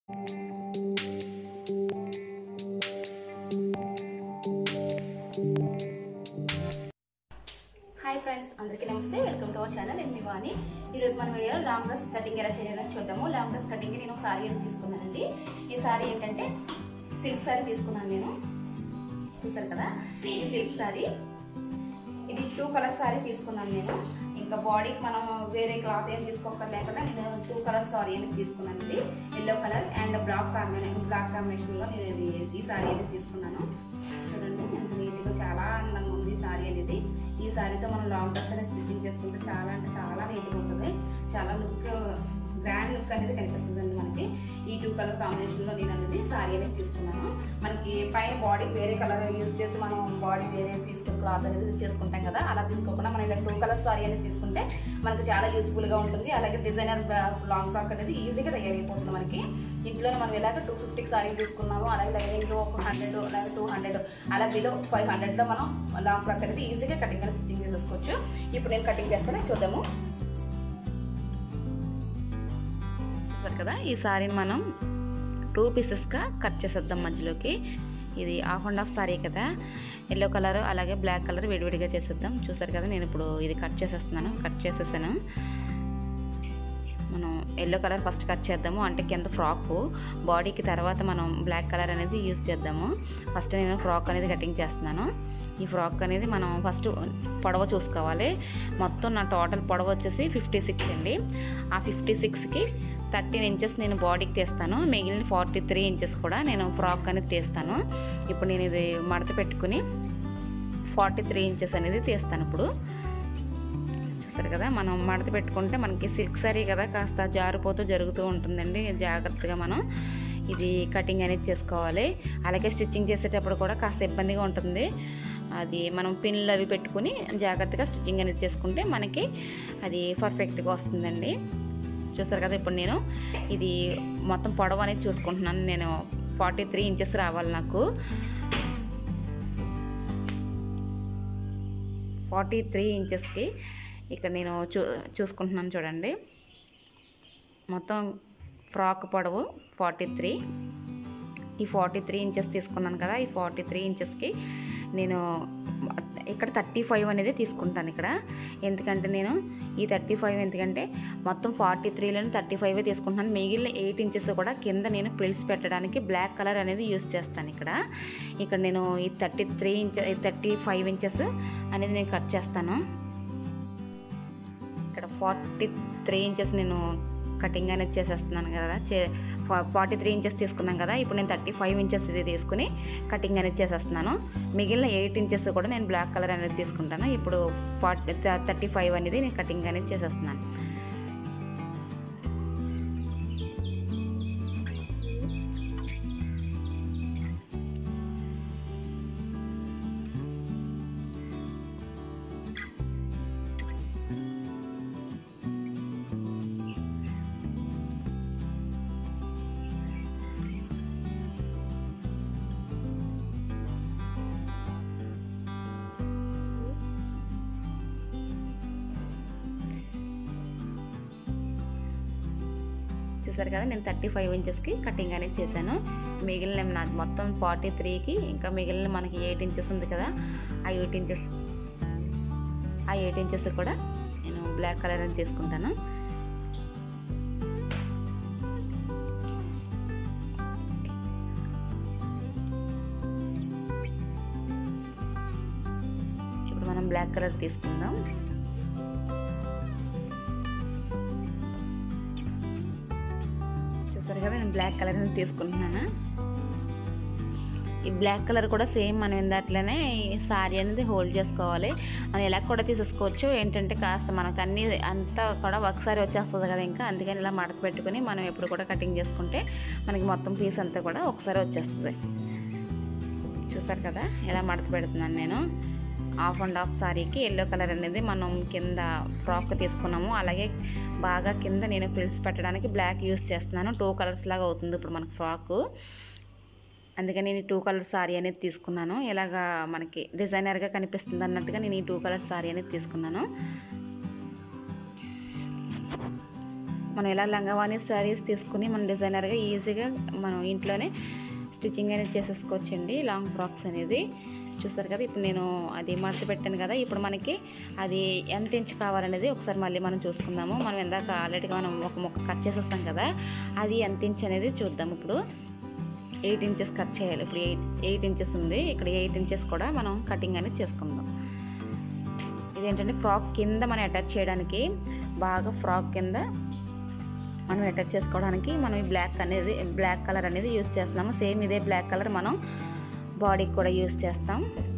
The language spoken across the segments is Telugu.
హాయ్ ఫ్రెండ్స్ అందరికీ నమస్తే వెల్కమ్ టు అవర్ ఛానల్ నేను మీ వాణి ఈరోజు మన వీడియోలో లాంగ్ డ్రెస్ కటింగ్ ఎలా చేయాలో చూద్దాము లాంగ్ డ్రెస్ కటింగ్ నేను ఒక సారీ అనేది తీసుకున్నానండి ఈ సారీ ఏంటంటే సిల్క్ సారీ తీసుకున్నాను నేను చూసారు కదా ఇది సిల్క్ సారీ ఇది టూ కలర్ సారీ తీసుకున్నాను నేను ఇంకా బాడీకి మనం వేరే క్లాత్ ఏం తీసుకోకర్ లేకుండా నేను టూ కలర్ సారీ అనేది తీసుకున్నాను ఇది yellow colour and black combination black కాంబినేషన్లో నేను ఇది ఈ సారీ అనేది తీసుకున్నాను చూడండి ఎంత నీట్గా చాలా అందంగా ఉంది ఈ సారీ అనేది ఈ సారీతో మనం లాంగ్ డ్రెస్ అనేది స్టిచ్చింగ్ చేసుకుంటే చాలా అంటే చాలా నీట్గా ఉంటుంది చాలా లుక్ గ్రాండ్ లుక్ అనేది కనిపిస్తుందండి మనకి ఈ టూ కలర్ కాంబినేషన్లో నేను అనేది సారీ అనేది తీసుకున్నాను మనకి పైన బాడీ వేరే కలర్ యూజ్ చేసి మనం బాడీ వేరే తీసుకుని క్లాత్ అనేది యూజ్ చేసుకుంటాం కదా అలా తీసుకోకుండా మనం ఇలా టూ కలర్ సారీ అనేది తీసుకుంటే మనకు చాలా యూస్ఫుల్గా ఉంటుంది అలాగే డిజైనర్ లాంగ్ ఫ్రాక్ అనేది ఈజీగా తయారైపోతుంది మనకి ఇంట్లోనే మనం ఇలాగ టూ ఫిఫ్టీకి సారీ తీసుకున్నాము అలాగే లైనింగ్ ఒక హండ్రెడ్ అలాగే టూ హండ్రెడ్ అలా బిలో ఫైవ్ హండ్రెడ్లో మనం లాంగ్ ఫ్రాక్ అనేది ఈజీగా కటింగ్ అనేది స్టిచ్చింగ్ చేసేసుకోవచ్చు ఇప్పుడు నేను కటింగ్ చేస్తాను చూద్దాము చూసారు కదా ఈ సారీని మనం టూ పీసెస్గా కట్ చేసేద్దాం మధ్యలోకి ఇది హాఫ్ అండ్ హాఫ్ సారీ కదా ఎల్లో కలర్ అలాగే బ్లాక్ కలర్ విడివిడిగా చేసేద్దాం చూసారు కదా నేను ఇప్పుడు ఇది కట్ చేసేస్తున్నాను కట్ చేసేసాను మనం ఎల్లో కలర్ ఫస్ట్ కట్ చేద్దాము అంటే కింద ఫ్రాక్ బాడీకి తర్వాత మనం బ్లాక్ కలర్ అనేది యూస్ చేద్దాము ఫస్ట్ నేను ఫ్రాక్ అనేది కటింగ్ చేస్తున్నాను ఈ ఫ్రాక్ అనేది మనం ఫస్ట్ పొడవ చూసుకోవాలి మొత్తం నా టోటల్ పొడవ వచ్చేసి ఫిఫ్టీ సిక్స్ అండి ఆ ఫిఫ్టీ సిక్స్కి థర్టీన్ ఇంచెస్ నేను బాడీకి తీస్తాను మిగిలిన ఫార్టీ త్రీ ఇంచెస్ కూడా నేను ఫ్రాక్ అనేది తీస్తాను ఇప్పుడు నేను ఇది మడత పెట్టుకుని ఫార్టీ త్రీ ఇంచెస్ అనేది తీస్తాను ఇప్పుడు చూసారు కదా మనం మడత పెట్టుకుంటే మనకి సిల్క్ సారీ కదా కాస్త జారిపోతూ జరుగుతూ ఉంటుందండి జాగ్రత్తగా మనం ఇది కటింగ్ అనేది చేసుకోవాలి అలాగే స్టిచ్చింగ్ చేసేటప్పుడు కూడా కాస్త ఇబ్బందిగా ఉంటుంది అది మనం పిన్లు అవి పెట్టుకుని జాగ్రత్తగా స్టిచ్చింగ్ అనేది చేసుకుంటే మనకి అది పర్ఫెక్ట్గా వస్తుందండి చూసారు కదా ఇప్పుడు నేను ఇది మొత్తం పొడవు అనేది చూసుకుంటున్నాను నేను ఫార్టీ త్రీ ఇంచెస్ రావాలి నాకు ఫార్టీ త్రీ ఇంచెస్కి ఇక్కడ నేను చూ చూసుకుంటున్నాను చూడండి మొత్తం ఫ్రాక్ పొడవు ఫార్టీ త్రీ ఈ ఫార్టీ త్రీ ఇంచెస్ తీసుకున్నాను కదా ఈ ఫార్టీ త్రీ ఇంచెస్కి నేను ఇక్కడ థర్టీ ఫైవ్ అనేది తీసుకుంటాను ఇక్కడ ఎందుకంటే నేను ఈ థర్టీ ఫైవ్ ఎందుకంటే మొత్తం ఫార్టీ త్రీలోని థర్టీ ఫైవ్ తీసుకుంటున్నాను మిగిలిన ఎయిట్ ఇంచెస్ కూడా కింద నేను పిల్స్ పెట్టడానికి బ్లాక్ కలర్ అనేది యూస్ చేస్తాను ఇక్కడ ఇక్కడ నేను ఈ thirty three inch thirty five inches అనేది నేను కట్ చేస్తాను ఇక్కడ ఫార్టీ త్రీ ఇంచెస్ నేను కటింగ్ అనేది చేసేస్తున్నాను కదా చే ఫార్టీ త్రీ ఇంచెస్ తీసుకున్నాం కదా ఇప్పుడు నేను థర్టీ ఫైవ్ ఇంచెస్ ఇది తీసుకుని కటింగ్ అనేది చేసేస్తున్నాను మిగిలిన ఎయిట్ ఇంచెస్ కూడా నేను బ్లాక్ కలర్ అనేది తీసుకుంటాను ఇప్పుడు ఫార్టీ థర్టీ ఫైవ్ అనేది నేను కటింగ్ అనేది చేసేస్తున్నాను చూసారు కదా నేను థర్టీ ఫైవ్ ఇంచెస్కి కటింగ్ అనేది చేశాను మిగిలిన నాకు మొత్తం ఫార్టీ త్రీకి ఇంకా మిగిలిన మనకి ఎయిట్ ఇంచెస్ ఉంది కదా ఆ ఎయిట్ ఇంచెస్ ఆ ఎయిట్ ఇంచెస్ కూడా నేను బ్లాక్ కలర్ అని తీసుకుంటాను ఇప్పుడు మనం బ్లాక్ కలర్ తీసుకుందాం చూసారు కదా నేను బ్లాక్ కలర్ అనేది తీసుకుంటున్నాను ఈ బ్లాక్ కలర్ కూడా సేమ్ మనం ఇందాట్లోనే సారీ అనేది హోల్డ్ చేసుకోవాలి మనం ఇలా కూడా తీసేసుకోవచ్చు ఏంటంటే కాస్త మనకు అన్ని అంతా కూడా ఒకసారి వచ్చేస్తుంది కదా ఇంకా అందుకని ఇలా మడత పెట్టుకుని మనం ఎప్పుడు కూడా కటింగ్ చేసుకుంటే మనకి మొత్తం పీస్ అంతా కూడా ఒకసారి వచ్చేస్తుంది చూసారు కదా ఇలా మడత పెడుతున్నాను నేను హాఫ్ అండ్ హాఫ్ సారీకి ఎల్లో కలర్ అనేది మనం కింద ఫ్రాక్ తీసుకున్నాము అలాగే బాగా కింద నేను ఫ్రిల్స్ పెట్టడానికి బ్లాక్ యూస్ చేస్తున్నాను టూ కలర్స్ లాగా అవుతుంది ఇప్పుడు మనకి ఫ్రాక్ అందుకని నేను టూ కలర్ సారీ అనేది తీసుకున్నాను ఇలాగా మనకి డిజైనర్గా కనిపిస్తుంది అన్నట్టుగా నేను ఈ టూ కలర్ సారీ అనేది తీసుకున్నాను మనం ఇలా లంగావాణి శారీస్ తీసుకుని మనం డిజైనర్గా ఈజీగా మనం ఇంట్లోనే స్టిచ్చింగ్ అనేది చేసేసుకోవచ్చండి లాంగ్ ఫ్రాక్స్ అనేది చూసారు కదా ఇప్పుడు నేను అది మడత పెట్టాను కదా ఇప్పుడు మనకి అది ఎంత ఇంచ్ కావాలనేది ఒకసారి మళ్ళీ మనం చూసుకుందాము మనం ఇందాక ఆల్రెడీగా మనం ఒక మొక్క కట్ చేసేస్తాం కదా అది ఎంత ఇంచ్ అనేది చూద్దాం ఇప్పుడు ఎయిట్ ఇంచెస్ కట్ చేయాలి ఇప్పుడు ఎయిట్ ఎయిట్ ఇంచెస్ ఉంది ఇక్కడ ఎయిట్ ఇంచెస్ కూడా మనం కటింగ్ అనేది చేసుకుందాం ఇదేంటంటే ఫ్రాక్ కింద మనం అటాచ్ చేయడానికి బాగా ఫ్రాక్ కింద మనం అటాచ్ చేసుకోవడానికి మనం ఈ బ్లాక్ అనేది బ్లాక్ కలర్ అనేది యూస్ చేస్తున్నాము సేమ్ ఇదే బ్లాక్ కలర్ మనం బాడీకి కూడా యూస్ చేస్తాం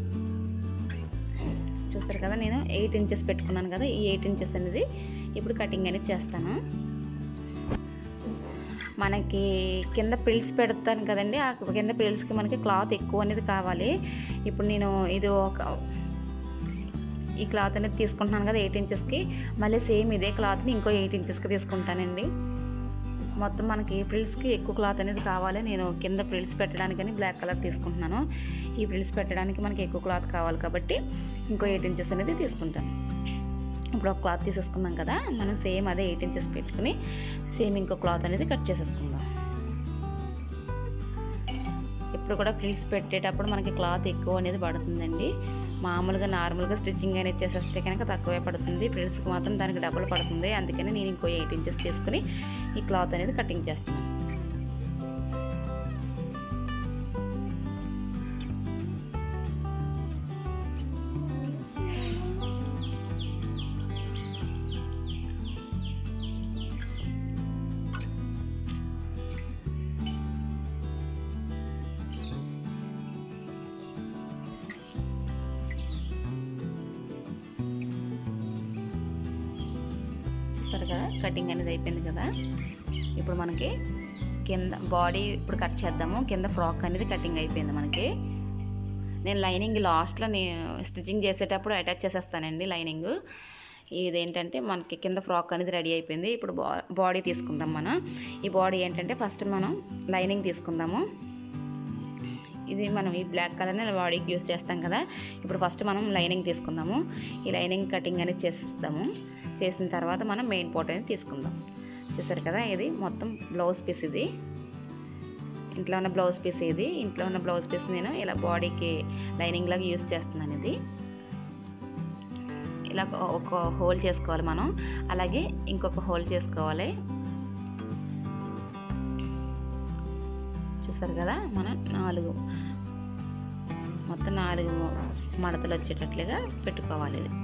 చూసారు కదా నేను ఎయిట్ ఇంచెస్ పెట్టుకున్నాను కదా ఈ ఎయిట్ ఇంచెస్ అనేది ఇప్పుడు కటింగ్ అనేది చేస్తాను మనకి కింద పిల్స్ పెడతాను కదండి ఆ కింద పిల్స్కి మనకి క్లాత్ ఎక్కువ అనేది కావాలి ఇప్పుడు నేను ఇది ఒక ఈ క్లాత్ అనేది తీసుకుంటున్నాను కదా ఎయిట్ ఇంచెస్కి మళ్ళీ సేమ్ ఇదే క్లాత్ని ఇంకో ఎయిట్ ఇంచెస్కి తీసుకుంటానండి మొత్తం మనకి ఫ్రిల్స్కి ఎక్కువ క్లాత్ అనేది కావాలి నేను కింద ఫ్రిల్స్ పెట్టడానికని బ్లాక్ కలర్ తీసుకుంటున్నాను ఈ ఫ్రిల్స్ పెట్టడానికి మనకి ఎక్కువ క్లాత్ కావాలి కాబట్టి ఇంకో ఎయిట్ ఇంచెస్ అనేది తీసుకుంటాను ఇప్పుడు ఒక క్లాత్ తీసేసుకున్నాం కదా మనం సేమ్ అదే ఎయిట్ ఇంచెస్ పెట్టుకుని సేమ్ ఇంకో క్లాత్ అనేది కట్ చేసేసుకుందాం ఇప్పుడు కూడా ఫ్రిల్స్ పెట్టేటప్పుడు మనకి క్లాత్ ఎక్కువ అనేది పడుతుందండి మామూలుగా నార్మల్గా స్టిచ్చింగ్ అనేది చేసేస్తే కనుక తక్కువే పడుతుంది ఫ్రిల్స్కి మాత్రం దానికి డబుల్ పడుతుంది అందుకని నేను ఇంకో ఎయిట్ ఇంచెస్ తీసుకుని ఈ క్లాత్ అనేది కటింగ్ చేస్తాను చూసారు కదా కటింగ్ అనేది అయిపోయింది కదా ఇప్పుడు మనకి కింద బాడీ ఇప్పుడు కట్ చేద్దాము కింద ఫ్రాక్ అనేది కటింగ్ అయిపోయింది మనకి నేను లైనింగ్ లాస్ట్లో నేను స్టిచ్చింగ్ చేసేటప్పుడు అటాచ్ చేసేస్తానండి లైనింగ్ ఇదేంటంటే మనకి కింద ఫ్రాక్ అనేది రెడీ అయిపోయింది ఇప్పుడు బా బాడీ తీసుకుందాం మనం ఈ బాడీ ఏంటంటే ఫస్ట్ మనం లైనింగ్ తీసుకుందాము ఇది మనం ఈ బ్లాక్ కలర్ని బాడీకి యూస్ చేస్తాం కదా ఇప్పుడు ఫస్ట్ మనం లైనింగ్ తీసుకుందాము ఈ లైనింగ్ కటింగ్ అనేది చేసిస్తాము చేసిన తర్వాత మనం మెయిన్ పోట్ అనేది తీసుకుందాం చూసారు కదా ఇది మొత్తం బ్లౌజ్ పీస్ ఇది ఇంట్లో ఉన్న బ్లౌజ్ పీస్ ఇది ఇంట్లో ఉన్న బ్లౌజ్ పీస్ నేను ఇలా బాడీకి లైనింగ్ లాగా యూస్ చేస్తున్నాను ఇది ఇలా ఒక హోల్ చేసుకోవాలి మనం అలాగే ఇంకొక హోల్ చేసుకోవాలి చూసారు కదా మనం నాలుగు మొత్తం నాలుగు మడతలు వచ్చేటట్లుగా పెట్టుకోవాలి ఇది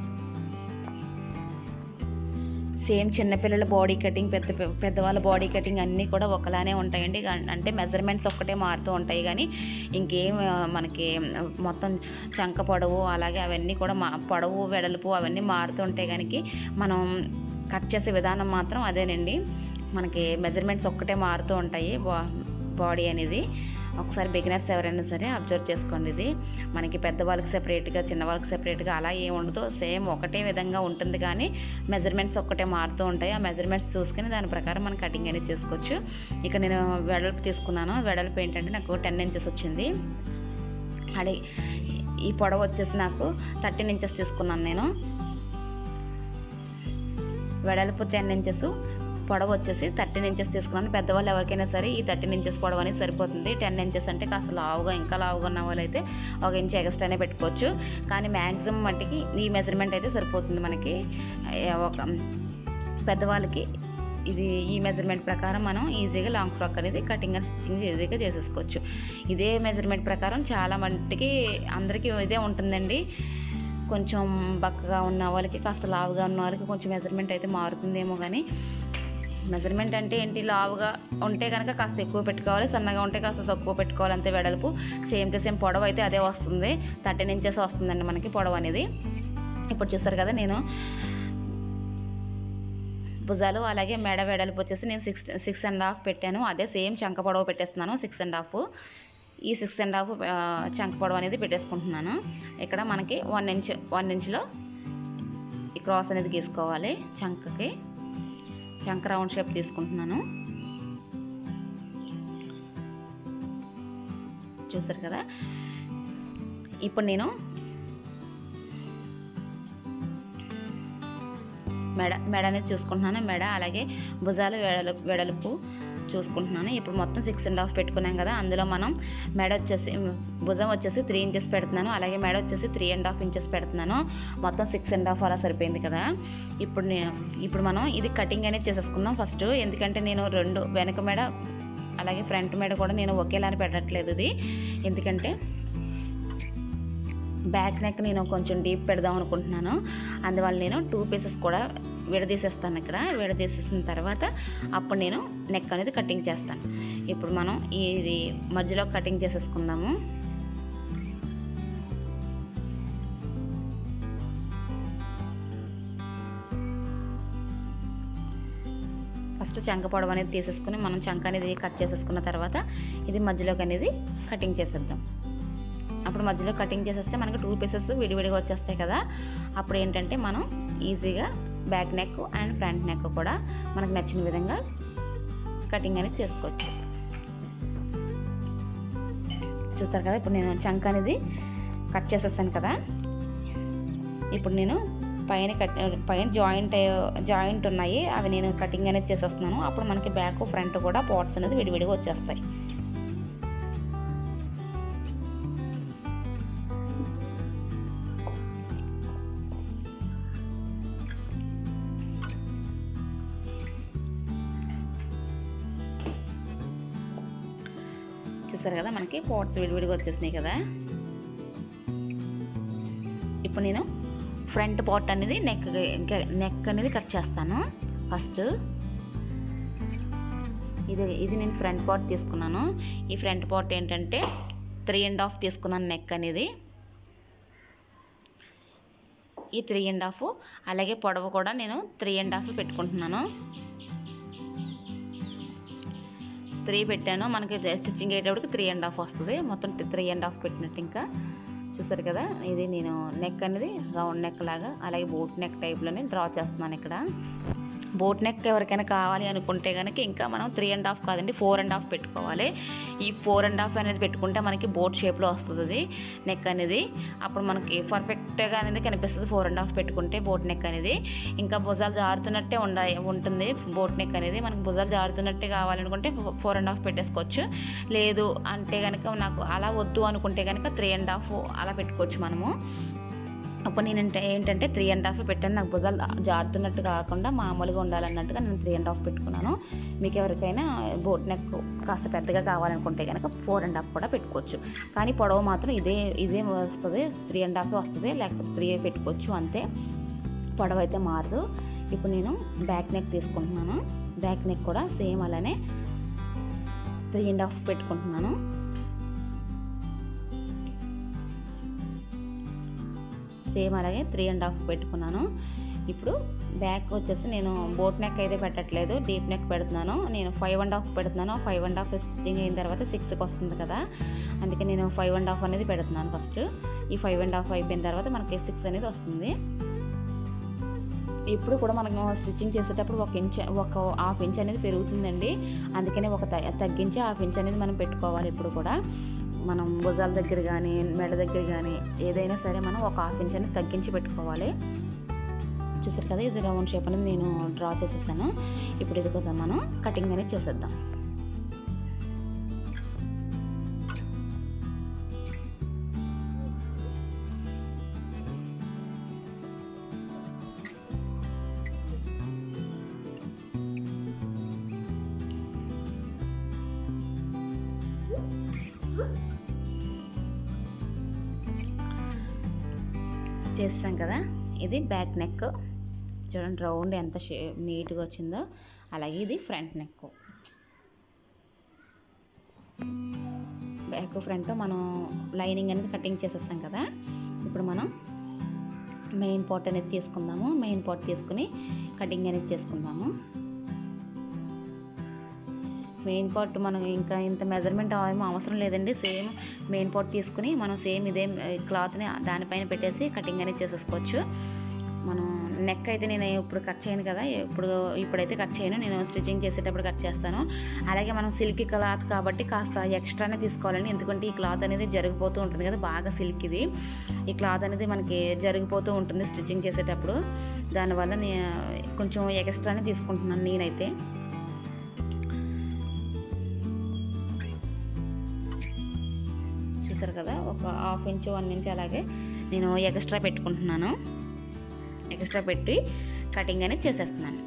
సేమ్ చిన్నపిల్లల బాడీ కటింగ్ పెద్ద పెద్దవాళ్ళ బాడీ కటింగ్ అన్నీ కూడా ఒకలానే ఉంటాయండి అంటే మెజర్మెంట్స్ ఒక్కటే మారుతూ ఉంటాయి కానీ ఇంకేం మనకి మొత్తం చంక పొడవు అలాగే అవన్నీ కూడా మా పొడవు వెడల్పు అవన్నీ మారుతూ ఉంటాయి కానీ మనం కట్ చేసే విధానం మాత్రం అదేనండి మనకి మెజర్మెంట్స్ ఒక్కటే మారుతూ ఉంటాయి బాడీ అనేది ఒకసారి బిగినర్స్ ఎవరైనా సరే అబ్జర్వ్ చేసుకోండి ఇది మనకి పెద్దవాళ్ళకి సెపరేట్గా చిన్నవాళ్ళకి సెపరేట్గా అలా ఏం ఉండదు సేమ్ ఒకటే విధంగా ఉంటుంది కానీ మెజర్మెంట్స్ ఒక్కటే మారుతూ ఉంటాయి ఆ మెజర్మెంట్స్ చూసుకుని దాని ప్రకారం మనం కటింగ్ అనేది చేసుకోవచ్చు ఇక నేను వెడల్పు తీసుకున్నాను వెడల్పు ఏంటంటే నాకు టెన్ ఇంచెస్ వచ్చింది అడి ఈ పొడవు వచ్చేసి నాకు థర్టీన్ ఇంచెస్ తీసుకున్నాను నేను వెడల్పు టెన్ ఇంచెస్ పొడవు వచ్చేసి థర్టీన్ ఇంచెస్ తీసుకున్నాను పెద్దవాళ్ళు ఎవరికైనా సరే ఈ థర్టీన్ ఇంచెస్ పొడవు అనేది సరిపోతుంది టెన్ ఇంచెస్ అంటే కాస్త లావుగా ఇంకా లావుగా ఉన్న వాళ్ళు అయితే ఒక ఇంచ్ ఎక్స్ట్రానే పెట్టుకోవచ్చు కానీ మ్యాక్సిమం మట్టికి ఈ మెజర్మెంట్ అయితే సరిపోతుంది మనకి ఒక పెద్దవాళ్ళకి ఇది ఈ మెజర్మెంట్ ప్రకారం మనం ఈజీగా లాంగ్ ఫ్రాక్ అనేది కటింగ్ అండ్ స్టిచ్చింగ్ ఈజీగా చేసేసుకోవచ్చు ఇదే మెజర్మెంట్ ప్రకారం చాలా మట్టికి అందరికీ ఇదే ఉంటుందండి కొంచెం బక్కగా ఉన్న వాళ్ళకి కాస్త లావుగా ఉన్న వాళ్ళకి కొంచెం మెజర్మెంట్ అయితే మారుతుందేమో కానీ మెజర్మెంట్ అంటే ఏంటి లావుగా ఉంటే కనుక కాస్త ఎక్కువ పెట్టుకోవాలి సన్నగా ఉంటే కాస్త తక్కువ పెట్టుకోవాలి అంతే వెడల్పు సేమ్ టు సేమ్ పొడవు అయితే అదే వస్తుంది థర్టీన్ ఇంచెస్ వస్తుందండి మనకి పొడవు అనేది ఇప్పుడు చూసారు కదా నేను భుజాలు అలాగే మెడ వెడల్పు వచ్చేసి నేను సిక్స్ సిక్స్ అండ్ హాఫ్ పెట్టాను అదే సేమ్ చంక పొడవు పెట్టేస్తున్నాను సిక్స్ అండ్ హాఫ్ ఈ సిక్స్ అండ్ హాఫ్ చంక పొడవు అనేది పెట్టేసుకుంటున్నాను ఇక్కడ మనకి వన్ ఇంచ్ వన్ ఇంచ్లో ఈ క్రాస్ అనేది గీసుకోవాలి చంకకి చంక రౌండ్ షేప్ తీసుకుంటున్నాను చూసారు కదా ఇప్పుడు నేను మెడ మెడ అనేది చూసుకుంటున్నాను మెడ అలాగే భుజాలు వెడలు వెడల్పు చూసుకుంటున్నాను ఇప్పుడు మొత్తం సిక్స్ అండ్ హాఫ్ పెట్టుకున్నాం కదా అందులో మనం మెడ వచ్చేసి భుజం వచ్చేసి త్రీ ఇంచెస్ పెడుతున్నాను అలాగే మెడ వచ్చేసి త్రీ అండ్ హాఫ్ ఇంచెస్ పెడుతున్నాను మొత్తం సిక్స్ అండ్ హాఫ్ అలా సరిపోయింది కదా ఇప్పుడు నేను ఇప్పుడు మనం ఇది కటింగ్ అనేది చేసేసుకుందాం ఫస్ట్ ఎందుకంటే నేను రెండు వెనక మెడ అలాగే ఫ్రంట్ మెడ కూడా నేను ఒకేలాని పెట్టట్లేదు ఇది ఎందుకంటే బ్యాక్ నెక్ నేను కొంచెం డీప్ పెడదాం అనుకుంటున్నాను అందువల్ల నేను టూ పీసెస్ కూడా విడదీసేస్తాను ఇక్కడ విడదీసేసిన తర్వాత అప్పుడు నేను నెక్ అనేది కటింగ్ చేస్తాను ఇప్పుడు మనం ఇది మధ్యలో కటింగ్ చేసేసుకుందాము ఫస్ట్ చంక పొడవు అనేది తీసేసుకుని మనం చంక అనేది కట్ చేసేసుకున్న తర్వాత ఇది మధ్యలోకి అనేది కటింగ్ చేసేద్దాం అప్పుడు మధ్యలో కటింగ్ చేసేస్తే మనకి టూ పీసెస్ విడివిడిగా వచ్చేస్తాయి కదా అప్పుడు ఏంటంటే మనం ఈజీగా back neck and front neck కూడా మనకు నచ్చిన విధంగా కటింగ్ అనేది చేసుకోవచ్చు చూస్తారు కదా ఇప్పుడు నేను చంక అనేది కట్ చేసేస్తాను కదా ఇప్పుడు నేను పైన కట్ పైన జాయింట్ జాయింట్ ఉన్నాయి అవి నేను కటింగ్ అనేది చేసేస్తున్నాను అప్పుడు మనకి బ్యాక్ ఫ్రంట్ కూడా పార్ట్స్ అనేది విడివిడిగా వచ్చేస్తాయి చూసారు కదా మనకి పాట్స్ విడివిడిగా వచ్చేసినాయి కదా ఇప్పుడు నేను ఫ్రంట్ పార్ట్ అనేది నెక్ నెక్ అనేది కట్ చేస్తాను ఫస్ట్ ఇది ఇది నేను ఫ్రంట్ పార్ట్ తీసుకున్నాను ఈ ఫ్రంట్ పార్ట్ ఏంటంటే త్రీ అండ్ హాఫ్ తీసుకున్నాను నెక్ అనేది ఈ త్రీ అండ్ హాఫ్ అలాగే పొడవు కూడా నేను త్రీ అండ్ హాఫ్ పెట్టుకుంటున్నాను త్రీ పెట్టాను మనకి స్టిచ్చింగ్ అయ్యేటప్పటికి త్రీ అండ్ హాఫ్ వస్తుంది మొత్తం త్రీ అండ్ హాఫ్ పెట్టినట్టు ఇంకా చూసారు కదా ఇది నేను నెక్ అనేది రౌండ్ నెక్ లాగా అలాగే బోట్ నెక్ టైప్లోనే డ్రా చేస్తున్నాను ఇక్కడ బోట్ నెక్ ఎవరికైనా కావాలి అనుకుంటే కనుక ఇంకా మనం త్రీ అండ్ హాఫ్ కాదండి ఫోర్ అండ్ హాఫ్ పెట్టుకోవాలి ఈ ఫోర్ అండ్ హాఫ్ అనేది పెట్టుకుంటే మనకి బోట్ షేప్లో వస్తుంది నెక్ అనేది అప్పుడు మనకి పర్ఫెక్ట్గా అనేది కనిపిస్తుంది ఫోర్ అండ్ హాఫ్ పెట్టుకుంటే బోట్ నెక్ అనేది ఇంకా భుజాలు జారుతున్నట్టే ఉండ ఉంటుంది బోట్ నెక్ అనేది మనకి భుజాలు జారుతున్నట్టే కావాలనుకుంటే ఫోర్ అండ్ హాఫ్ పెట్టేసుకోవచ్చు లేదు అంటే కనుక నాకు అలా వద్దు అనుకుంటే కనుక త్రీ అండ్ హాఫ్ అలా పెట్టుకోవచ్చు మనము అప్పుడు నేను అంటే ఏంటంటే త్రీ అండ్ హాఫ్ పెట్టాను నాకు భుజాలు జారుతున్నట్టు కాకుండా మామూలుగా ఉండాలన్నట్టుగా నేను త్రీ అండ్ హాఫ్ పెట్టుకున్నాను మీకు ఎవరికైనా బోట్ నెక్ కాస్త పెద్దగా కావాలనుకుంటే కనుక ఫోర్ అండ్ హాఫ్ కూడా పెట్టుకోవచ్చు కానీ పొడవు మాత్రం ఇదే ఇదే వస్తుంది త్రీ అండ్ హాఫ్ వస్తుంది లేకపోతే త్రీ పెట్టుకోవచ్చు అంతే పొడవు అయితే మారదు ఇప్పుడు నేను బ్యాక్ నెక్ తీసుకుంటున్నాను బ్యాక్ నెక్ కూడా సేమ్ అలానే త్రీ అండ్ హాఫ్ పెట్టుకుంటున్నాను సేమ్ అలాగే త్రీ అండ్ హాఫ్ పెట్టుకున్నాను ఇప్పుడు బ్యాక్ వచ్చేసి నేను బోట్ నెక్ అయితే పెట్టట్లేదు డీప్ నెక్ పెడుతున్నాను నేను ఫైవ్ అండ్ హాఫ్ పెడుతున్నాను ఫైవ్ అండ్ హాఫ్ స్టిచ్చింగ్ అయిన తర్వాత సిక్స్కి వస్తుంది కదా అందుకే నేను ఫైవ్ అండ్ హాఫ్ అనేది పెడుతున్నాను ఫస్ట్ ఈ ఫైవ్ అండ్ హాఫ్ అయిపోయిన తర్వాత మనకి సిక్స్ అనేది వస్తుంది ఇప్పుడు కూడా మనకు స్టిచ్చింగ్ చేసేటప్పుడు ఒక ఇంచ్ ఒక హాఫ్ ఇంచ్ అనేది పెరుగుతుందండి అందుకనే ఒక త- తగ్గించి హాఫ్ ఇంచ్ అనేది మనం పెట్టుకోవాలి ఇప్పుడు కూడా మనం భుజాల దగ్గర కానీ మెడ దగ్గర కానీ ఏదైనా సరే మనం ఒక హాఫ్ ఇంచ్ అనేది తగ్గించి పెట్టుకోవాలి చూసారు కదా ఇది రౌండ్ షేప్ అనేది నేను డ్రా చేసేసాను ఇప్పుడు ఇది కూడా మనం కటింగ్ అనేది చేసేద్దాం చేస్తాం కదా ఇది బ్యాక్ నెక్ చూడండి రౌండ్ ఎంత షే నీట్గా వచ్చిందో అలాగే ఇది ఫ్రంట్ నెక్ బ్యాక్ ఫ్రంట్ మనం లైనింగ్ అనేది కటింగ్ చేసేస్తాం కదా ఇప్పుడు మనం మెయిన్ పార్ట్ అనేది తీసుకుందాము మెయిన్ పార్ట్ తీసుకుని కటింగ్ అనేది చేసుకుందాము మెయిన్ పార్ట్ మనం ఇంకా ఇంత మెజర్మెంట్ ఏమో అవసరం లేదండి సేమ్ మెయిన్ పార్ట్ తీసుకుని మనం సేమ్ ఇదే క్లాత్ని దానిపైన పెట్టేసి కటింగ్ అనేది చేసేసుకోవచ్చు మనం నెక్ అయితే నేను ఇప్పుడు కట్ చేయను కదా ఇప్పుడు ఇప్పుడైతే కట్ చేయను నేను స్టిచ్చింగ్ చేసేటప్పుడు కట్ చేస్తాను అలాగే మనం సిల్క్ క్లాత్ కాబట్టి కాస్త ఎక్స్ట్రానే తీసుకోవాలండి ఎందుకంటే ఈ క్లాత్ అనేది జరిగిపోతూ ఉంటుంది కదా బాగా సిల్క్ ఇది ఈ క్లాత్ అనేది మనకి జరిగిపోతూ ఉంటుంది స్టిచ్చింగ్ చేసేటప్పుడు దానివల్ల నే కొంచెం ఎక్స్ట్రానే తీసుకుంటున్నాను నేనైతే చూసారు కదా ఒక హాఫ్ ఇంచ్ వన్ ఇంచ్ అలాగే నేను ఎక్స్ట్రా పెట్టుకుంటున్నాను ఎక్స్ట్రా పెట్టి కటింగ్ అనేది చేసేస్తున్నాను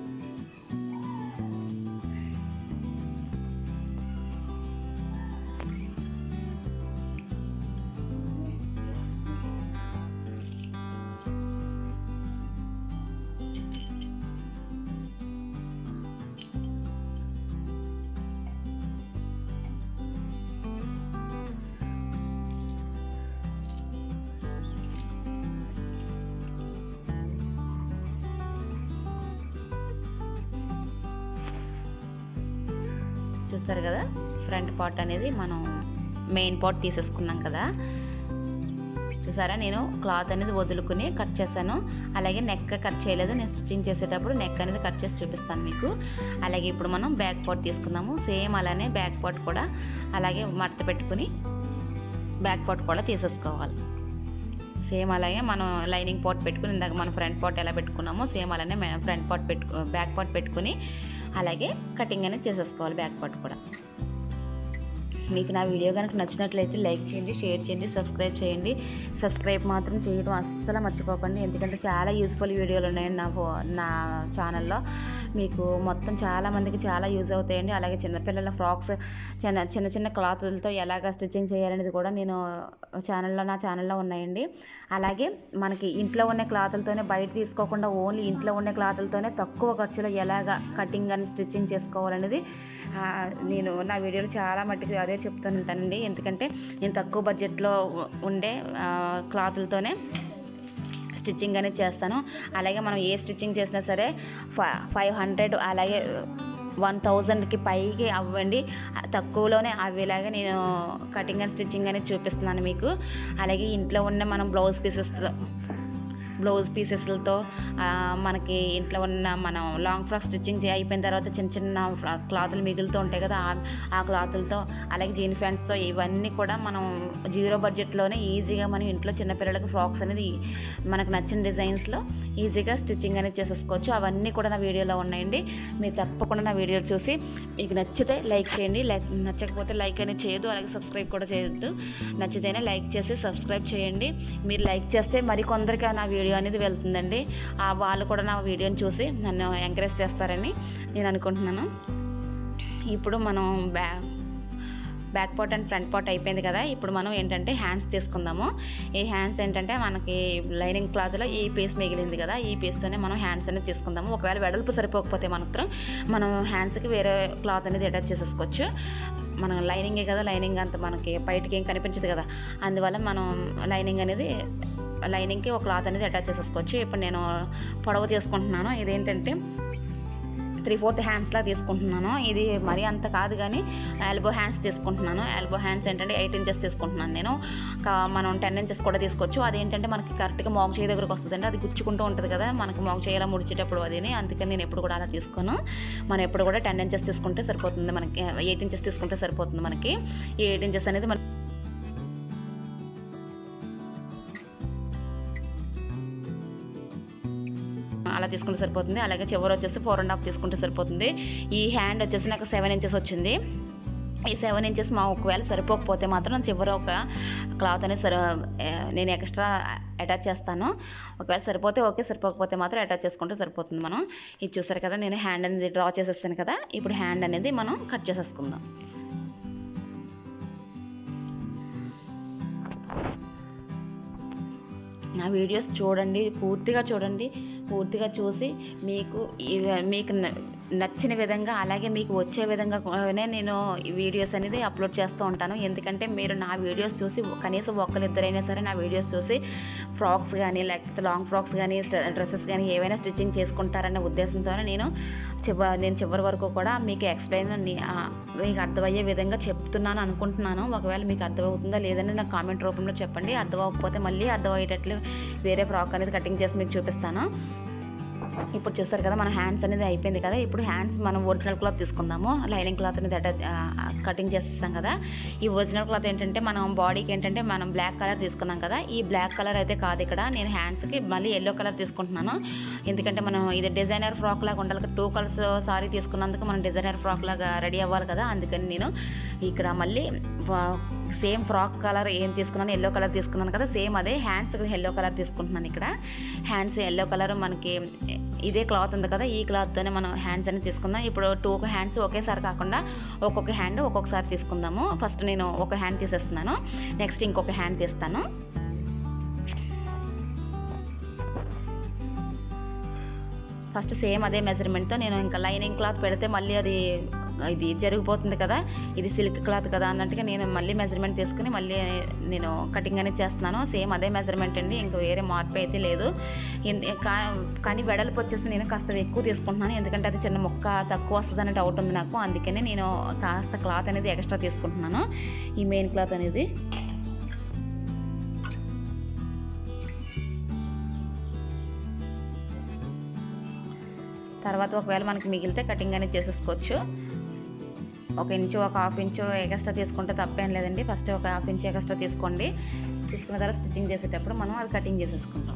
చూస్తారు కదా ఫ్రంట్ పార్ట్ అనేది మనం మెయిన్ పార్ట్ తీసేసుకున్నాం కదా చూసారా నేను క్లాత్ అనేది వదులుకుని కట్ చేశాను అలాగే నెక్ కట్ చేయలేదు నేను స్టిచ్చింగ్ చేసేటప్పుడు నెక్ అనేది కట్ చేసి చూపిస్తాను మీకు అలాగే ఇప్పుడు మనం బ్యాక్ పార్ట్ తీసుకుందాము సేమ్ అలానే బ్యాక్ పార్ట్ కూడా అలాగే మడత పెట్టుకుని బ్యాక్ పార్ట్ కూడా తీసేసుకోవాలి సేమ్ అలాగే మనం లైనింగ్ పార్ట్ పెట్టుకుని ఇందాక మనం ఫ్రంట్ పార్ట్ ఎలా పెట్టుకున్నామో సేమ్ అలానే మనం ఫ్రంట్ పార్ట్ పెట్టు బ్యాక్ పార్ట్ పెట్టుకుని అలాగే కటింగ్ అనేది చేసేసుకోవాలి బ్యాక్ పార్ట్ కూడా మీకు నా వీడియో కనుక నచ్చినట్లయితే లైక్ చేయండి షేర్ చేయండి సబ్స్క్రైబ్ చేయండి సబ్స్క్రైబ్ మాత్రం చేయడం అస్సలు మర్చిపోకండి ఎందుకంటే చాలా యూస్ఫుల్ వీడియోలు ఉన్నాయండి నా ఫో నా ఛానల్లో మీకు మొత్తం చాలా మందికి చాలా యూజ్ అవుతాయండి అలాగే చిన్నపిల్లల ఫ్రాక్స్ చిన్న చిన్న చిన్న క్లాతులతో ఎలాగ స్టిచ్చింగ్ చేయాలనేది కూడా నేను ఛానల్లో నా ఛానల్లో ఉన్నాయండి అలాగే మనకి ఇంట్లో ఉన్న క్లాతులతోనే బయట తీసుకోకుండా ఓన్లీ ఇంట్లో ఉన్న క్లాతులతోనే తక్కువ ఖర్చులో ఎలాగ కటింగ్ అని స్టిచ్చింగ్ చేసుకోవాలనేది ఆ, నేను నా వీడియోలో చాలా మట్టుకు అదే చెప్తూ ఉంటానండి ఎందుకంటే నేను తక్కువ బడ్జెట్లో ఉండే ఆ, క్లాతులతోనే స్టిచ్చింగ్ అనేది చేస్తాను అలాగే మనం ఏ స్టిచ్చింగ్ చేసినా సరే ఫైవ్ హండ్రెడ్ అలాగే వన్ థౌజండ్కి పైకి అవ్వండి తక్కువలోనే అవేలాగా నేను కటింగ్ అండ్ స్టిచ్చింగ్ అనేది చూపిస్తున్నాను మీకు అలాగే ఇంట్లో ఉన్న మనం బ్లౌజ్ పీసెస్ బ్లౌజ్ పీసెస్లతో మనకి ఇంట్లో ఉన్న మనం లాంగ్ ఫ్రాక్ స్టిచ్చింగ్ చే- అయిపోయిన తర్వాత చిన్న చిన్న ఫ్రా- క్లాతులు మిగులుతూ ఉంటాయి కదా ఆ- ఆ క్లాతులతో అలాగే జీన్ ప్యాంట్స్తో ఇవన్నీ కూడా మనం జీరో బడ్జెట్లోనే ఈజీగా మనం ఇంట్లో చిన్నపిల్లలకి ఫ్రాక్స్ అనేది మనకు నచ్చిన డిజైన్స్లో ఈజీగా స్టిచ్చింగ్ అనేది చేసేసుకోవచ్చు అవన్నీ కూడా నా వీడియోలో ఉన్నాయండి మీరు తప్పకుండా నా వీడియో చూసి మీకు నచ్చితే లైక్ చేయండి లైక్ నచ్చకపోతే లైక్ అనేది చేయొద్దు అలాగే సబ్స్క్రైబ్ కూడా చేయొద్దు నచ్చితేనే లైక్ చేసి సబ్స్క్రైబ్ చేయండి మీరు లైక్ చేస్తే మరికొందరికి నా వీడియో అనేది వెళ్తుందండి ఆ వాళ్ళు కూడా నా వీడియోని చూసి నన్ను ఎంకరేజ్ చేస్తారని నేను అనుకుంటున్నాను ఇప్పుడు మనం బ్యా back part and front part అయిపోయింది కదా ఇప్పుడు మనం ఏంటంటే హ్యాండ్స్ తీసుకుందాము ఈ హ్యాండ్స్ ఏంటంటే మనకి లైనింగ్ క్లాత్లో ఈ పీస్ మిగిలింది కదా ఈ పీస్తోనే మనం హ్యాండ్స్ అనేది తీసుకుందాము ఒకవేళ వెడల్పు సరిపోకపోతే మాత్రం మనం హ్యాండ్స్కి వేరే క్లాత్ అనేది అటాచ్ చేసేసుకోవచ్చు మనం లైనింగే కదా లైనింగ్ అంత మనకి బయటికి ఏం కనిపించదు కదా అందువల్ల మనం లైనింగ్ అనేది లైనింగ్కి ఒక క్లాత్ అనేది అటాచ్ చేసేసుకోవచ్చు ఇప్పుడు నేను పొడవు తీసుకుంటున్నాను ఇదేంటంటే త్రీ ఫోర్త్ హ్యాండ్స్లా తీసుకుంటున్నాను ఇది మరీ అంత కాదు కానీ ఎల్బో హ్యాండ్స్ తీసుకుంటున్నాను ఎల్బో హ్యాండ్స్ ఏంటంటే ఎయిట్ ఇంచెస్ తీసుకుంటున్నాను నేను కా- మనం టెన్ ఇంచెస్ కూడా తీసుకోవచ్చు అదేంటంటే మనకి కరెక్ట్గా మోగ చేయి దగ్గరకు వస్తుందండి అది గుచ్చుకుంటూ ఉంటుంది కదా మనకి మోగ చేయాలా ముడిచేటప్పుడు అదిని అందుకని నేను ఎప్పుడు కూడా అలా తీసుకోను మనం ఎప్పుడు కూడా టెన్ ఇంచెస్ తీసుకుంటే సరిపోతుంది మనకి ఎయిట్ ఇంచెస్ తీసుకుంటే సరిపోతుంది మనకి ఈ ఎయిట్ ఇంచెస్ అనేది మన అలా తీసుకుంటే సరిపోతుంది అలాగే చివరి వచ్చేసి ఫోర్ అండ్ హాఫ్ తీసుకుంటే సరిపోతుంది ఈ హ్యాండ్ వచ్చేసి నాకు సెవెన్ ఇంచెస్ వచ్చింది ఈ సెవెన్ ఇంచెస్ మా ఒకవేళ సరిపోకపోతే మాత్రం నేను చివరి ఒక క్లాత్ అనేది సరి ఆ, నేను ఎక్స్ట్రా అటాచ్ చేస్తాను ఒకవేళ సరిపోతే ఓకే సరిపోకపోతే మాత్రం అటాచ్ చేసుకుంటే సరిపోతుంది మనం ఇది చూసారు కదా నేను హ్యాండ్ అనేది డ్రా చేసేస్తాను కదా ఇప్పుడు హ్యాండ్ అనేది మనం కట్ చేసేసుకుందాం నా వీడియోస్ చూడండి పూర్తిగా చూడండి పూర్తిగా చూసి మీకు ఇవ- మీకు న- నచ్చిన విధంగా అలాగే మీకు వచ్చే విధంగా కూడా నేను ఈ వీడియోస్ అనేది అప్లోడ్ చేస్తూ ఉంటాను ఎందుకంటే మీరు నా వీడియోస్ చూసి కనీసం ఒక్కరిద్దరైనా సరే నా వీడియోస్ చూసి ఫ్రాక్స్ కానీ లేకపోతే లాంగ్ ఫ్రాక్స్ కానీ డ్రెస్సెస్ కానీ ఏవైనా స్టిచ్చింగ్ చేసుకుంటారనే ఉద్దేశంతోనే నేను చివ నేను చివరి వరకు కూడా మీకు ఎక్స్ప్లెయిన్ మీకు అర్థమయ్యే విధంగా చెప్తున్నాను అనుకుంటున్నాను ఒకవేళ మీకు అర్థమవుతుందా లేదని నాకు కామెంట్ రూపంలో చెప్పండి అర్థమవకపోతే మళ్ళీ అర్థమయ్యేటట్లు వేరే ఫ్రాక్ అనేది కటింగ్ చేసి మీకు చూపిస్తాను ఇప్పుడు చూస్తారు కదా మన హ్యాండ్స్ అనేది అయిపోయింది కదా ఇప్పుడు హ్యాండ్స్ మనం ఒరిజినల్ క్లాత్ తీసుకుందాము లైనింగ్ క్లాత్ అనేది అటాచ్ కటింగ్ చేసేస్తాం కదా ఈ ఒరిజినల్ క్లాత్ ఏంటంటే మనం బాడీకి ఏంటంటే మనం బ్లాక్ కలర్ తీసుకున్నాం కదా ఈ బ్లాక్ కలర్ అయితే కాదు ఇక్కడ నేను హ్యాండ్స్కి మళ్ళీ ఎల్లో కలర్ తీసుకుంటున్నాను ఎందుకంటే మనం ఇది డిజైనర్ ఫ్రాక్ లాగా ఉండాలి టూ కలర్స్ సారీ తీసుకున్నందుకు మనం డిజైనర్ ఫ్రాక్ లాగా రెడీ అవ్వాలి కదా అందుకని నేను ఇక్కడ మళ్ళీ సేమ్ ఫ్రాక్ కలర్ ఏం తీసుకున్నాను ఎల్లో కలర్ తీసుకున్నాను కదా సేమ్ అదే హ్యాండ్స్ ఎల్లో కలర్ తీసుకుంటున్నాను ఇక్కడ హ్యాండ్స్ ఎల్లో కలర్ మనకి ఇదే క్లాత్ ఉంది కదా ఈ క్లాత్తోనే మనం హ్యాండ్స్ అనేది తీసుకుందాం ఇప్పుడు టూ హ్యాండ్స్ ఒకేసారి కాకుండా ఒక్కొక్క హ్యాండ్ ఒక్కొక్కసారి తీసుకుందాము ఫస్ట్ నేను ఒక హ్యాండ్ తీసేస్తున్నాను నెక్స్ట్ ఇంకొక హ్యాండ్ తీస్తాను ఫస్ట్ సేమ్ అదే మెజర్మెంట్తో నేను ఇంకా లైనింగ్ క్లాత్ పెడితే మళ్ళీ అది ఇది జరిగిపోతుంది కదా ఇది సిల్క్ క్లాత్ కదా అన్నట్టుగా నేను మళ్ళీ మెజర్మెంట్ తీసుకుని మళ్ళీ నేను కటింగ్ అనేది చేస్తున్నాను సేమ్ అదే మెజర్మెంట్ అండి ఇంకా వేరే మార్పు అయితే లేదు ఎన్- కా- కానీ వెడల్పు వచ్చేసి నేను కాస్త ఎక్కువ తీసుకుంటున్నాను ఎందుకంటే అది చిన్న మొక్క తక్కువ వస్తుంది అనే డౌట్ ఉంది నాకు అందుకని నేను కాస్త క్లాత్ అనేది ఎక్స్ట్రా తీసుకుంటున్నాను ఈ మెయిన్ క్లాత్ అనేది తర్వాత ఒకవేళ మనకి మిగిలితే కటింగ్ అనేది చేసేసుకోవచ్చు ఒక ఇంచు ఒక హాఫ్ ఇంచు ఎక్స్ట్రా తీసుకుంటే తప్పేం లేదండి ఫస్ట్ ఒక హాఫ్ ఇంచు ఎక్స్ట్రా తీసుకోండి తీసుకున్న తర్వాత స్టిచ్చింగ్ చేసేటప్పుడు మనం అది కటింగ్ చేసేసుకుంటాం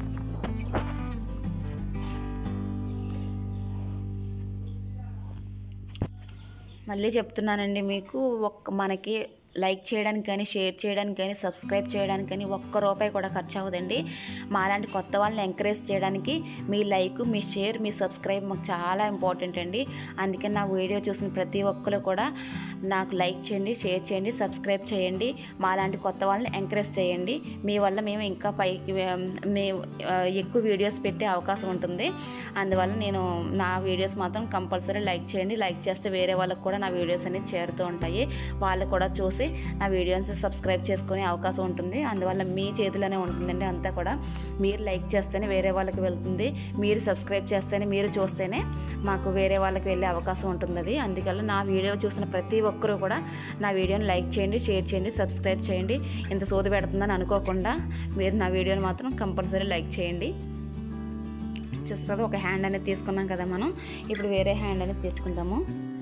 మళ్ళీ చెప్తున్నానండి మీకు ఒక్క మనకి లైక్ చేయడానికి కానీ షేర్ చేయడానికి కానీ సబ్స్క్రైబ్ చేయడానికి కానీ ఒక్క రూపాయి కూడా ఖర్చు అవ్వదండి మాలాంటి కొత్త వాళ్ళని ఎంకరేజ్ చేయడానికి మీ లైక్ మీ షేర్ మీ సబ్స్క్రైబ్ మాకు చాలా ఇంపార్టెంట్ అండి అందుకని నా వీడియో చూసిన ప్రతి ఒక్కరు కూడా నాకు లైక్ చేయండి షేర్ చేయండి సబ్స్క్రైబ్ చేయండి మాలాంటి కొత్త వాళ్ళని ఎంకరేజ్ చేయండి మీ వల్ల మేము ఇంకా పైకి మేము ఎక్కువ వీడియోస్ పెట్టే అవకాశం ఉంటుంది అందువల్ల నేను నా వీడియోస్ మాత్రం కంపల్సరీ లైక్ చేయండి లైక్ చేస్తే వేరే వాళ్ళకి కూడా నా వీడియోస్ అనేది చేరుతూ ఉంటాయి వాళ్ళు కూడా చూసి నా వీడియోస్ సబ్స్క్రైబ్ చేసుకునే అవకాశం ఉంటుంది అందువల్ల మీ చేతిలోనే ఉంటుందండి అంతా కూడా మీరు లైక్ చేస్తేనే వేరే వాళ్ళకి వెళ్తుంది మీరు సబ్స్క్రైబ్ చేస్తేనే మీరు చూస్తేనే మాకు వేరే వాళ్ళకి వెళ్ళే అవకాశం ఉంటుంది అది అందువల్ల నా వీడియో చూసిన ప్రతి ఒక్కరూ కూడా నా వీడియోని లైక్ చేయండి షేర్ చేయండి సబ్స్క్రైబ్ చేయండి ఇంత సోది పెడుతుందని అనుకోకుండా మీరు నా వీడియోని మాత్రం కంపల్సరీ లైక్ చేయండి చూస్తుంది ఒక హ్యాండ్ అనేది తీసుకున్నాం కదా మనం ఇప్పుడు వేరే హ్యాండ్ అనేది తీసుకుందాము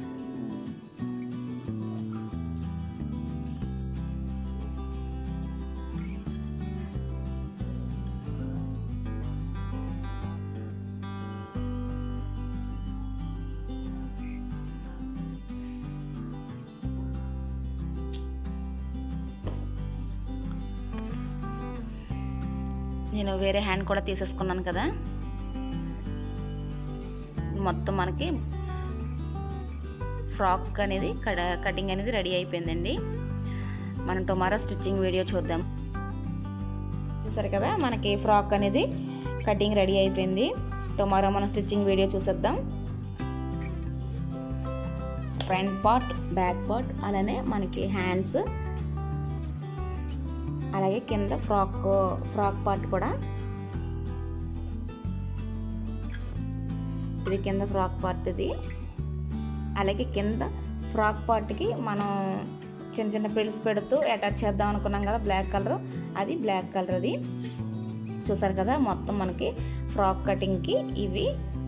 నేను వేరే హ్యాండ్ కూడా తీసేసుకున్నాను కదా మొత్తం మనకి ఫ్రాక్ అనేది కడ కటింగ్ అనేది రెడీ అయిపోయిందండి మనం టుమారో స్టిచ్చింగ్ వీడియో చూద్దాం చూసారు కదా మనకి ఫ్రాక్ అనేది కటింగ్ రెడీ అయిపోయింది టుమారో మనం స్టిచ్చింగ్ వీడియో చూసేద్దాం ఫ్రంట్ పార్ట్ బ్యాక్ పార్ట్ అలానే మనకి హ్యాండ్స్ అలాగే కింద ఫ్రాక్ ఫ్రాక్ పార్ట్ కూడా ఇది కింద ఫ్రాక్ పార్ట్ ఇది అలాగే కింద ఫ్రాక్ పార్ట్కి మనం చిన్న చిన్న పిల్స్ పెడుతూ అటాచ్ చేద్దాం అనుకున్నాం కదా బ్లాక్ కలర్ అది బ్లాక్ కలర్ అది చూసారు కదా మొత్తం మనకి ఫ్రాక్ కటింగ్కి ఇవి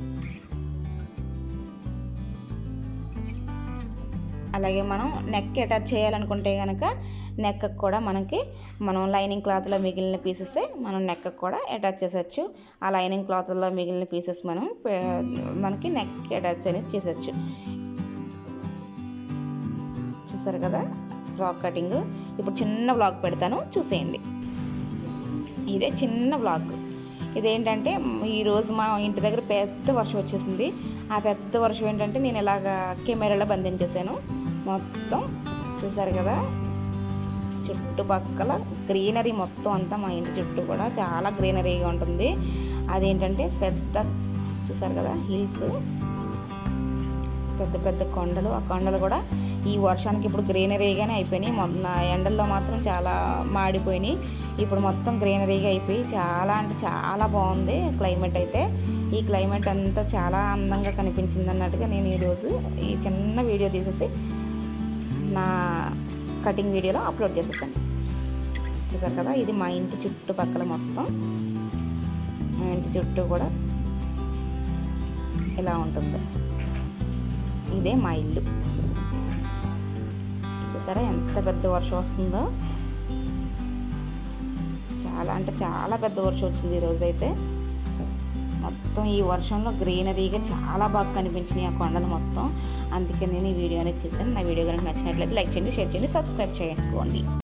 అలాగే మనం నెక్ అటాచ్ చేయాలనుకుంటే కనుక నెక్ కూడా మనకి మనం లైనింగ్ క్లాత్లో మిగిలిన పీసెస్ మనం నెక్ కూడా అటాచ్ చేసచ్చు ఆ లైనింగ్ క్లాత్లో మిగిలిన పీసెస్ మనం పే- మనకి నెక్ అటాచ్ అనేది చేసచ్చు చూసారు కదా ఫ్రాక్ కటింగ్ ఇప్పుడు చిన్న బ్లాగ్ పెడతాను చూసేయండి ఇదే చిన్న బ్లాగ్ ఇదేంటంటే ఈరోజు మా ఇంటి దగ్గర పెద్ద వర్షం వచ్చేసింది ఆ పెద్ద వర్షం ఏంటంటే నేను ఇలాగ కెమెరాలో బంధించేసాను మొత్తం చూసారు కదా చుట్టుపక్కల గ్రీనరీ మొత్తం అంతా మా ఇంటి చుట్టూ కూడా చాలా గ్రీనరీగా ఉంటుంది అదేంటంటే పెద్ద చూసారు కదా హిల్స్ పెద్ద పెద్ద కొండలు ఆ కొండలు కూడా ఈ వర్షానికి ఇప్పుడు గ్రీనరీగానే అయిపోయినాయి మొన్న ఎండల్లో మాత్రం చాలా మాడిపోయినాయి ఇప్పుడు మొత్తం గ్రీనరీగా అయిపోయి చాలా అంటే చాలా బాగుంది క్లైమేట్ అయితే ఈ క్లైమేట్ అంతా చాలా అందంగా కనిపించింది అన్నట్టుగా నేను ఈరోజు ఈ చిన్న వీడియో తీసేసి నా కటింగ్ వీడియోలో అప్లోడ్ చేసేసాను చూసారు కదా ఇది మా ఇంటి చుట్టుపక్కల మొత్తం మా ఇంటి చుట్టూ కూడా ఇలా ఉంటుంది ఇదే మా ఇల్లు చూసారా ఎంత పెద్ద వర్షం వస్తుందో చాలా అంటే చాలా పెద్ద వర్షం వచ్చింది ఈరోజు అయితే మొత్తం ఈ వర్షంలో గ్రీనరీగా చాలా బాగా కనిపించినాయి ఆ కొండలు మొత్తం అందుకే నేను ఈ వీడియో అనేది చేశాను నా వీడియో కనుక నచ్చినట్లయితే లైక్ చేయండి షేర్ చేయండి సబ్స్క్రైబ్ చేసుకోండి